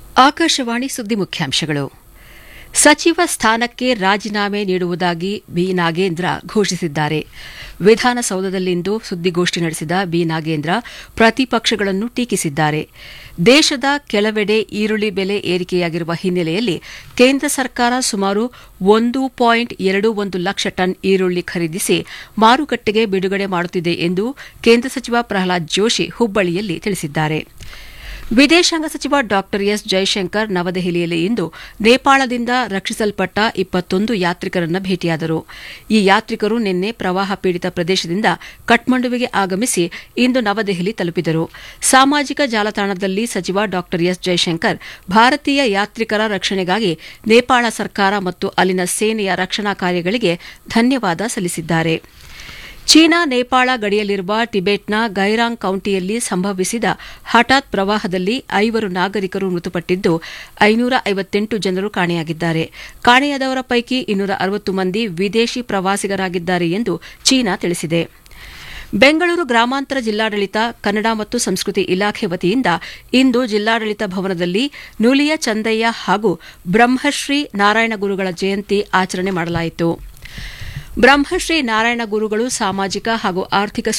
ಆಕಾಶವಾಣಿ ಸುದ್ದಿ ಮುಖ್ಯಾಂಶಗಳು ಸಚಿವ ಸ್ಥಾನಕ್ಕೆ ರಾಜೀನಾಮೆ ನೀಡುವುದಾಗಿ ಬಿ ನಾಗೇಂದ್ರ ಘೋಷಿಸಿದ್ದಾರೆ ವಿಧಾನಸೌಧದಲ್ಲಿಂದು ಸುದ್ದಿಗೋಷ್ಠಿ ನಡೆಸಿದ ಬಿ ನಾಗೇಂದ್ರ ಪ್ರತಿಪಕ್ಷಗಳನ್ನು ಟೀಕಿಸಿದ್ದಾರೆ ದೇಶದ ಕೆಲವೆಡೆ ಈರುಳ್ಳಿ ಬೆಲೆ ಏರಿಕೆಯಾಗಿರುವ ಹಿನ್ನೆಲೆಯಲ್ಲಿ ಕೇಂದ್ರ ಸರ್ಕಾರ ಸುಮಾರು ಒಂದು ಪಾಯಿಂಟ್ ಎರಡು ಒಂದು ಲಕ್ಷ ಟನ್ ಈರುಳ್ಳಿ ಖರೀದಿಸಿ ಮಾರುಕಟ್ಟೆಗೆ ಬಿಡುಗಡೆ ಮಾಡುತ್ತಿದೆ ಎಂದು ಕೇಂದ್ರ ಸಚಿವ ಪ್ರಹ್ಲಾದ್ ಜೋಶಿ ಹುಬ್ಬಳ್ಳಿಯಲ್ಲಿ ತಿಳಿಸಿದ್ದಾರೆ ವಿದೇಶಾಂಗ ಸಚಿವ ಡಾ ಎಸ್ ಜೈಶಂಕರ್ ನವದೆಹಲಿಯಲ್ಲಿ ಇಂದು ನೇಪಾಳದಿಂದ ರಕ್ಷಿಸಲ್ಪಟ್ಟ ಇಪ್ಪತ್ತೊಂದು ಯಾತ್ರಿಕರನ್ನ ಭೇಟಿಯಾದರು ಈ ಯಾತ್ರಿಕರು ನಿನ್ನೆ ಪ್ರವಾಹ ಪೀಡಿತ ಪ್ರದೇಶದಿಂದ ಕಠ್ಮಂಡುವಿಗೆ ಆಗಮಿಸಿ ಇಂದು ನವದೆಹಲಿ ತಲುಪಿದರು ಸಾಮಾಜಿಕ ಜಾಲತಾಣದಲ್ಲಿ ಸಚಿವ ಡಾ ಎಸ್ ಜೈಶಂಕರ್ ಭಾರತೀಯ ಯಾತ್ರಿಕರ ರಕ್ಷಣೆಗಾಗಿ ನೇಪಾಳ ಸರ್ಕಾರ ಮತ್ತು ಅಲ್ಲಿನ ಸೇನೆಯ ರಕ್ಷಣಾ ಕಾರ್ಯಗಳಿಗೆ ಧನ್ಯವಾದ ಸಲ್ಲಿಸಿದ್ದಾರೆ ಚೀನಾ ನೇಪಾಳ ಗಡಿಯಲ್ಲಿರುವ ಟಿಬೆಟ್ನ ಗೈರಾಂಗ್ ಕೌಂಟಿಯಲ್ಲಿ ಸಂಭವಿಸಿದ ಹಠಾತ್ ಪ್ರವಾಹದಲ್ಲಿ ಐವರು ನಾಗರಿಕರು ಮೃತಪಟ್ಟಿದ್ದು ಐನೂರ ಐವತ್ತೆಂಟು ಜನರು ಕಾಣೆಯಾಗಿದ್ದಾರೆ ಕಾಣೆಯಾದವರ ಪೈಕಿ ಇನ್ನೂರ ಅರವತ್ತು ಮಂದಿ ವಿದೇಶಿ ಪ್ರವಾಸಿಗರಾಗಿದ್ದಾರೆ ಎಂದು ಚೀನಾ ತಿಳಿಸಿದೆ ಬೆಂಗಳೂರು ಗ್ರಾಮಾಂತರ ಜಿಲ್ಲಾಡಳಿತ ಕನ್ನಡ ಮತ್ತು ಸಂಸ್ಕೃತಿ ಇಲಾಖೆ ವತಿಯಿಂದ ಇಂದು ಜಿಲ್ಲಾಡಳಿತ ಭವನದಲ್ಲಿ ನುಲಿಯ ಚಂದಯ್ಯ ಹಾಗೂ ಬ್ರಹ್ಮಶ್ರೀ ನಾರಾಯಣ ಗುರುಗಳ ಜಯಂತಿ ಆಚರಣೆ ಮಾಡಲಾಯಿತು ಬ್ರಹ್ಮಶ್ರೀ ನಾರಾಯಣ ಗುರುಗಳು ಸಾಮಾಜಿಕ ಹಾಗೂ ಆರ್ಥಿಕ